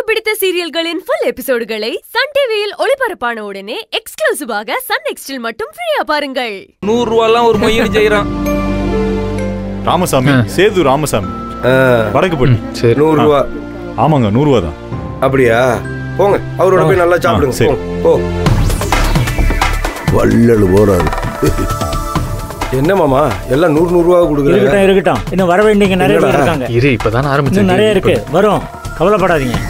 பிடித்த சீரியல்களின் full எபிசோடுகளை Sun டிவியில் ஒளிபரப்பான உடனே எக்ஸ்க்ளூசிவாக சன் நெக்ஸ்டில் மட்டும் ஃப்ரீயா பாருங்கள் நூறு ரூபாலாம் ஒரு மொய்யடி செய்யறான் ராமசாமி சேது ராமசாமி ஆ, வடக்குப்பட்டி சரி நூறு ரூபா ஆமாங்க நூறுரூவா தான் அப்படியா போங்க அவரோட போய் நல்லா சாப்பிடுங்க சரி. போங்க, போ வள்ளல் போறாரு என்ன மாமா எல்லாம் நூறு நூறு ரூபா கொடுக்குறீங்க இருக்கட்டும் இருக்கட்டும் இன்னும் வர வேண்டியங்க நிறைய பேர் என்னடா? இருக்காங்க இரு இப்பதான் இன்னும் ஆரம்பிச்சேன் நிறைய இருக்கு வரும் கவலைப்படாதீங்க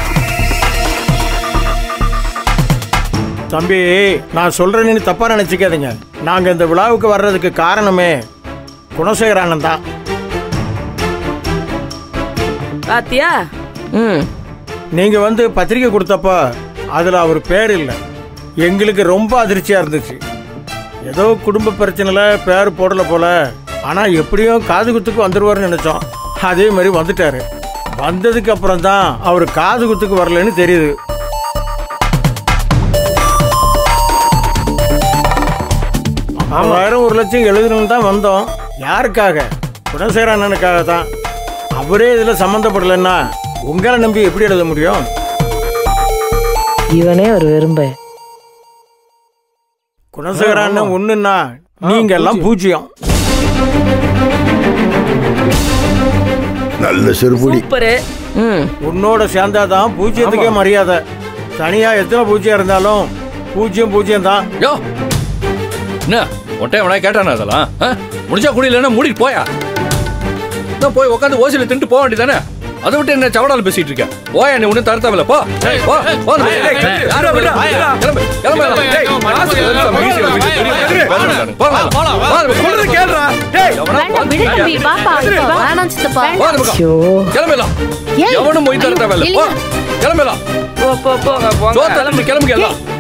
தம்பி நான் சொல்றேன்னு தப்பா நினைச்சுக்காதீங்க நாங்க இந்த விழாவுக்கு வர்றதுக்கு காரணமே குணசேகரானந்த் தான் பாத்தியா ம் நீங்க வந்து பத்திரிக்கை கொடுத்தப்ப அதுல அவர் பேர் இல்லை எங்களுக்கு ரொம்ப அதிர்ச்சியா இருந்துச்சு ஏதோ குடும்ப பிரச்சனைல பேர் போடல போல ஆனா எப்படியும் காது குத்துக்கு வந்துருவாருன்னு நினைச்சோம் அதே மாதிரி வந்துட்டாரு வந்ததுக்கு அப்புறம் தான் அவர் காது குத்துக்கு வரலன்னு தெரியுது ஆறாயிரம் ஒரு லட்சம் எழுதணும்னு தான் வந்தோம் யாருக்காக குணசேகர அண்ணனுக்காக தான் அவரே இதில் சம்மந்தப்படலைன்னா உங்களை நம்பி எப்படி எழுத முடியும் இவனே ஒரு வெறும்ப குணசேகர அண்ணன் ஒண்ணுன்னா நீங்க எல்லாம் பூஜ்ஜியம் நல்ல செருப்புடி சூப்பரு ம் உன்னோட சேர்ந்தாதான் பூஜ்ஜியத்துக்கே மரியாதை தனியா எத்தனை பூஜ்ஜியம் இருந்தாலும் பூஜ்ஜியம் பூஜ்ஜியம் தான் யோ என்ன ஒட்டை வேணா கேட்டானா அதெல்லாம் ஆ? முடிஞ்சா குடியிலன்னா மூடிட்டு போயா நான் போய் உட்காந்து ஓசில தின்ட்டு போக வேண்டியதானே அதை விட்டு என்ன சவடால பேசிட்டு இருக்க போயா நீ ஒன்றும் தரத்தாவில்ல போ ஏய், போ போ அந்த பக்கம். ஏய், யாரை விடு? கிளம்பு, கிளம்பு, கிளம்பு. ஏய், காசு எதுக்கு நம்ம வீசில வச்சுட்டு தெரியல. வேணாம், வேணாம். போங்க, போங்க, சொல்றது கேளுடா. ஏய், எவனா வந்தீங்க? போ அந்த பக்கம். ஐயோ கிளம்பிடலாம் எவனும் மொய் தர தேவையில்ல போ கிளம்பிடலாம் போ போ போ சோத்த கிளம்பு கிளம்பு எல்லாம்